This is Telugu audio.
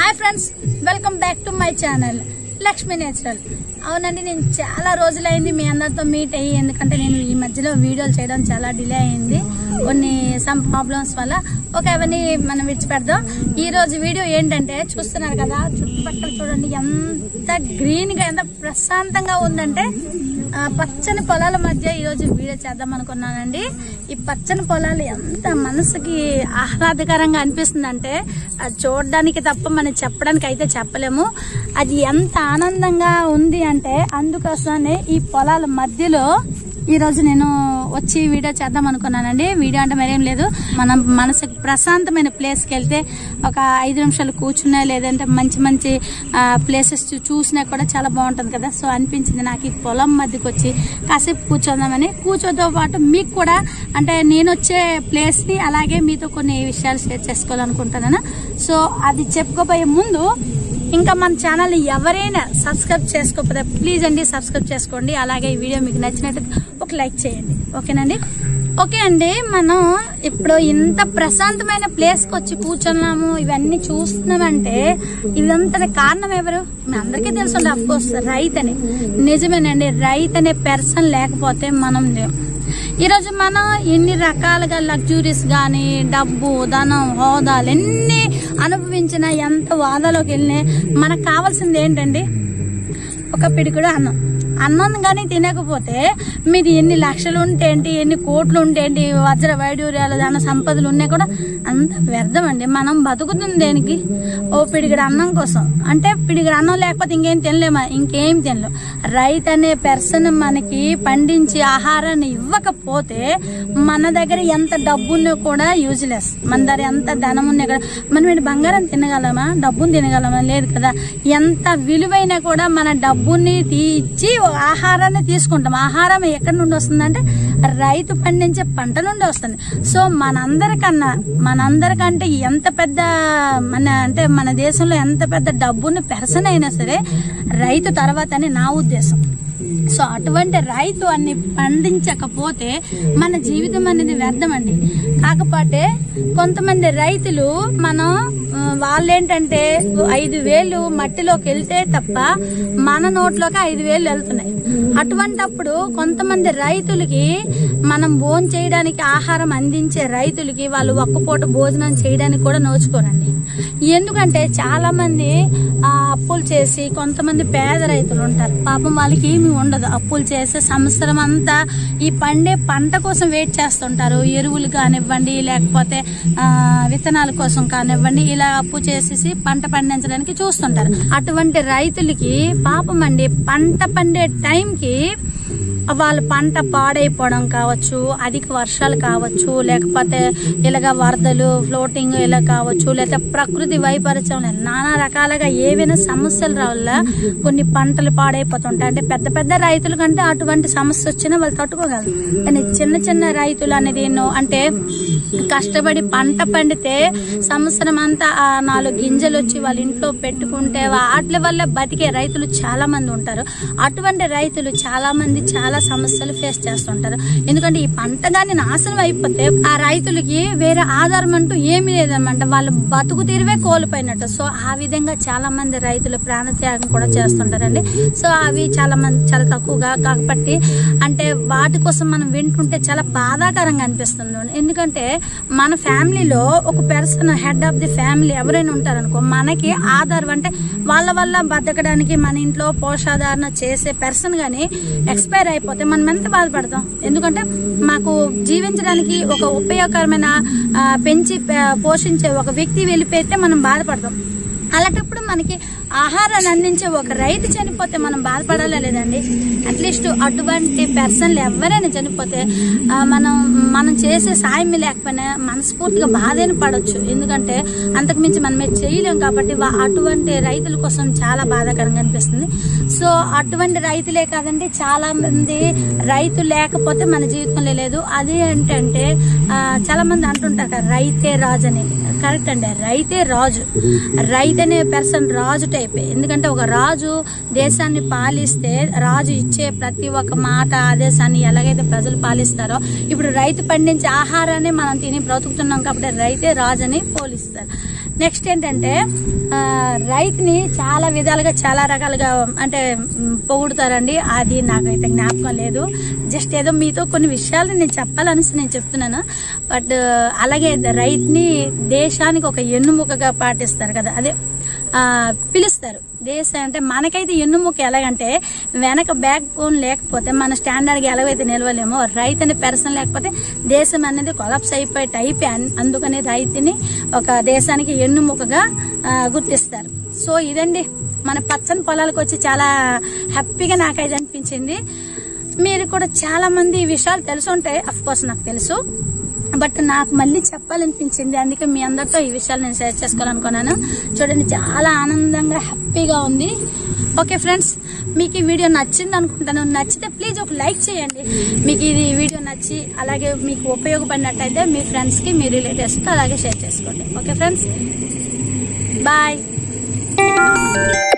hi friends welcome back to my channel Lakshmi natural అవునండి నేను చాలా రోజులైంది మీ అందరితో మీట్ అయ్యి ఎందుకంటే నేను ఈ మధ్యలో వీడియోలు చేయడం చాలా డిలే అయింది కొన్ని సమ్ ప్రాబ్లమ్స్ వల్ల ఓకే అవన్నీ మనం విడిచిపెడదాం ఈ రోజు వీడియో ఏంటంటే చూస్తున్నారు కదా చుట్టుపక్కల చూడండి ఎంత గ్రీన్ గా ఎంత ప్రశాంతంగా ఉందంటే ఆ, పచ్చని పొలాల మధ్య ఈ రోజు వీడియో చేద్దాం అనుకున్నానండి ఈ పచ్చని పొలాలు ఎంత మనసుకి ఆహ్లాదకరంగా అనిపిస్తుందంటే అది చూడడానికి తప్ప మనం చెప్పడానికి అయితే చెప్పలేము అది ఎంత ఆనందంగా ఉంది అంటే అందుకోసమే ఈ పొలాల మధ్యలో ఈ రోజు నేను వచ్చి వీడియో చేద్దాం అనుకున్నానండి వీడియో అంటే మరేం లేదు మనం మనసుకు ప్రశాంతమైన ప్లేస్కి వెళ్తే ఒక ఐదు నిమిషాలు కూర్చున్నా లేదంటే మంచి మంచి ప్లేసెస్ చూసినా కూడా చాలా బాగుంటుంది కదా సో అనిపించింది నాకు ఈ పొలం మధ్యకి వచ్చి కాసేపు కూర్చోదామని కూర్చోతో పాటు మీకు కూడా అంటే నేను వచ్చే ప్లేస్ని అలాగే మీతో కొన్ని విషయాలు షేర్ చేసుకోవాలనుకుంటున్నాను సో అది చెప్పుకోబోయే ముందు ఇంకా మన ఛానల్ ఎవరైనా సబ్స్క్రైబ్ చేసుకోకపోతే ప్లీజ్ అండి సబ్స్క్రైబ్ చేసుకోండి అలాగే ఈ వీడియో మీకు నచ్చినట్టు ఒక లైక్ చేయండి ఓకేనండి ఓకే అండి మనం ఇప్పుడు ఇంత ప్రశాంతమైన ప్లేస్కి వచ్చి కూర్చున్నాము ఇవన్నీ చూస్తున్నామంటే ఇదంతా కారణం ఎవరు మీ అందరికీ తెలుసు అఫ్ కోర్స్ రైతు అని నిజమేనండి రైతు అనే పర్సన్ లేకపోతే మనం లేం ఈరోజు మనం ఎన్ని రకాలుగా లగ్జరీస్ కానీ డబ్బు ధనం హోదాలు ఎన్ని అనుభవించిన ఎంత వాదాలోకి వెళ్ళినా మనకు కావాల్సింది ఏంటండి ఒక పిడికుడు అన్నం అన్నం కానీ తినకపోతే మీరు ఎన్ని లక్షలు ఉంటే ఏంటి ఎన్ని కోట్లు ఉంటే ఏంటి వజ్ర వైడూర్యాలు ధన సంపదలు ఉన్నాయి కూడా అంత వ్యర్థం అండి మనం బతుకుతుంది దేనికి ఓ పిడిగడ అన్నం కోసం అంటే పిడిగడ అన్నం లేకపోతే ఇంకేం తినలేమా ఇంకేం తినలేం రైతు అనే పర్సన్ మనకి పండించి ఆహారాన్ని ఇవ్వకపోతే మన దగ్గర ఎంత డబ్బు ఉన్నా కూడా యూజ్లెస్ మన దగ్గర ఎంత ధనం ఉన్నా కూడా మనం ఏంటి బంగారం తినగలమా డబ్బుని తినగలమా లేదు కదా ఎంత విలువైనా కూడా మన డబ్బుని తీర్చి ఆహారాన్ని తీసుకుంటాం ఆహారం ఎక్కడి నుండి వస్తుందంటే రైతు పండించే పంట నుండి వస్తుంది సో మనందరికన్నా మనందరికంటే ఎంత పెద్ద మన అంటే మన దేశంలో ఎంత పెద్ద డబ్బుని పెరసన అయినా సరే రైతు తర్వాత అని నా ఉద్దేశం సో అటువంటి రైతు అన్ని పండించకపోతే మన జీవితం అనేది వ్యర్థమండి కాకపోతే కొంతమంది రైతులు మనం ఆ, వాళ్ళేంటంటే ఐదు వేలు మట్టిలోకి వెళ్తే తప్ప మన నోట్లోకి ఐదు వేలు వెళ్తున్నాయి అటువంటప్పుడు కొంతమంది రైతులకి మనం భోజనం చేయడానికి ఆహారం అందించే రైతులకి వాళ్ళు ఒక్కపూట భోజనం చేయడానికి కూడా నోచుకోరండి ఎందుకంటే చాలా మంది ఆ, అప్పులు చేసి కొంతమంది పేద రైతులు ఉంటారు పాపం వాళ్ళకి ఏమీ ఉండదు అప్పులు చేసి సంవత్సరం అంతా ఈ పండే పంట కోసం వెయిట్ చేస్తుంటారు ఎరువులు కానివ్వండి లేకపోతే ఆ, విత్తనాల కోసం కానివ్వండి ఇలా అప్పు చేసేసి పంట పండించడానికి చూస్తుంటారు అటువంటి రైతులకి పాపం అండి పంట పండే టైంకి వాళ్ళ పంట పాడైపోవడం కావచ్చు అధిక వర్షాలు కావచ్చు లేకపోతే ఇలాగ వరదలు ఫ్లోటింగ్ ఇలా కావచ్చు లేకపోతే ప్రకృతి వైపరీత్యం నానా రకాలుగా ఏవైనా సమస్యల వల్ల కొన్ని పంటలు పాడైపోతుంటాయి అంటే పెద్ద పెద్ద రైతుల కంటే అటువంటి సమస్య వచ్చినా వాళ్ళు తట్టుకోగలరు కానీ చిన్న చిన్న రైతులు అనేది ఎన్నో అంటే కష్టపడి పంట పండితే సంవత్సరం అంతా ఆ నాలుగు గింజలు వచ్చి వాళ్ళ ఇంట్లో పెట్టుకుంటే వాటి వల్ల బతికే రైతులు చాలా మంది ఉంటారు అటువంటి రైతులు చాలా మంది చాలా సమస్యలు ఫేస్ చేస్తుంటారు ఎందుకంటే ఈ పంట కానీ నాశనం అయిపోతే ఆ రైతులకి వేరే ఆధారం అంటూ ఏమీ లేదన్నమాట వాళ్ళ బతుకు తీరువే కోల్పోయినట్టు సో ఆ విధంగా చాలా మంది రైతులు ప్రాణత్యాగం కూడా చేస్తుంటారండి సో అవి చాలా మంది చాలా తక్కువగా కాబట్టి అంటే వాటి కోసం మనం వింటుంటే చాలా బాధాకరంగా అనిపిస్తుంది ఎందుకంటే మన ఫ్యామిలీలో ఒక person head of the family ఎవరైనా ఉంటారనుకో మనకి ఆధారం అంటే వాళ్ళ వల్ల బతకడానికి మన ఇంట్లో పోషాధారణ చేసే పర్సన్ కానీ ఎక్స్పైర్ అయిపోతే మనం ఎంత బాధపడతాం ఎందుకంటే మాకు జీవించడానికి ఒక ఉపయోగకరమైన ఆ, పెంచి ప- పోషించే ఒక వ్యక్తి వెళ్ళిపోతే మనం బాధపడతాం అలాంటప్పుడు మనకి ఆహారాన్ని అందించే ఒక రైతు చనిపోతే మనం బాధపడాలా లేదండి అట్లీస్ట్ అటువంటి పర్సన్లు ఎవరైనా చనిపోతే ఆ, మనం మనం చేసే సాయం లేకపోయినా మనస్ఫూర్తిగా బాధైన పడవచ్చు ఎందుకంటే అంతకుమించి మనం ఏం చేయలేం కాబట్టి వా- అటువంటి రైతుల కోసం చాలా బాధాకరంగా అనిపిస్తుంది సో అటువంటి రైతులే కాదండి చాలా మంది రైతు లేకపోతే మన జీవితంలో లేదు అది ఏంటంటే ఆ, చాలా మంది అంటుంటారు కదా రైతే రాజు అని కరెక్ట్ అండి రైతే రాజు రైతు అనే పర్సన్ రాజు టైప్ ఎందుకంటే ఒక రాజు దేశాన్ని పాలిస్తే రాజు ఇచ్చే ప్రతి ఒక్క మాట ఆదేశాన్ని ఎలాగైతే ప్రజలు పాలిస్తారో ఇప్పుడు రైతు పండించే ఆహారాన్ని మనం తిని బ్రతుకుతున్నాం కాబట్టి రైతే రాజు అని పోలిస్తారు నెక్స్ట్ ఏంటంటే ఆ, రైతుని చాలా విధాలుగా చాలా రకాలుగా అంటే మ్, పొగుడుతారండి అది నాకైతే జ్ఞాపకం లేదు జస్ట్ ఏదో మీతో కొన్ని విషయాలు నేను చెప్పాలనేసి నేను చెప్తున్నాను బట్ అలాగే రైతుని దేశానికి ఒక ఎన్నుముకగా పాటిస్తారు కదా అదే ఆ, పిలుస్తారు దేశం అంటే మనకైతే ఎన్నుముక ఎలాగంటే వెనక బ్యాక్ బోన్ లేకపోతే మన స్టాండర్డ్కి ఎలాగైతే నిలవలేమో రైతు అనే పెర్సన్ లేకపోతే దేశం అనేది కొలాప్స్ అయిపోయే టైప్ అందుకని రైతుని ఒక దేశానికి ఎన్నుముకగా ఆ, గుర్తిస్తారు సో ఇదండి మన పచ్చని పొలాలకు వచ్చి చాలా హ్యాపీగా నాకైతే అనిపించింది మీరు కూడా చాలా మంది ఈ విషయాలు తెలిసి ఉంటాయి అఫ్ కోర్స్ నాకు తెలుసు బట్ నాకు మళ్ళీ చెప్పాలనిపించింది అందుకే మీ అందరితో ఈ విషయాలు నేను షేర్ చేసుకోవాలనుకున్నాను చూడండి చాలా ఆనందంగా హ్యాపీగా ఉంది ఓకే ఫ్రెండ్స్ మీకు ఈ వీడియో నచ్చింది అనుకుంటాను నచ్చితే ప్లీజ్ ఒక లైక్ చేయండి మీకు ఇది వీడియో నచ్చి అలాగే మీకు ఉపయోగపడినట్టయితే మీ ఫ్రెండ్స్కి మీ రిలేటివ్స్కి అలాగే షేర్ చేసుకోండి ఓకే ఫ్రెండ్స్ బాయ్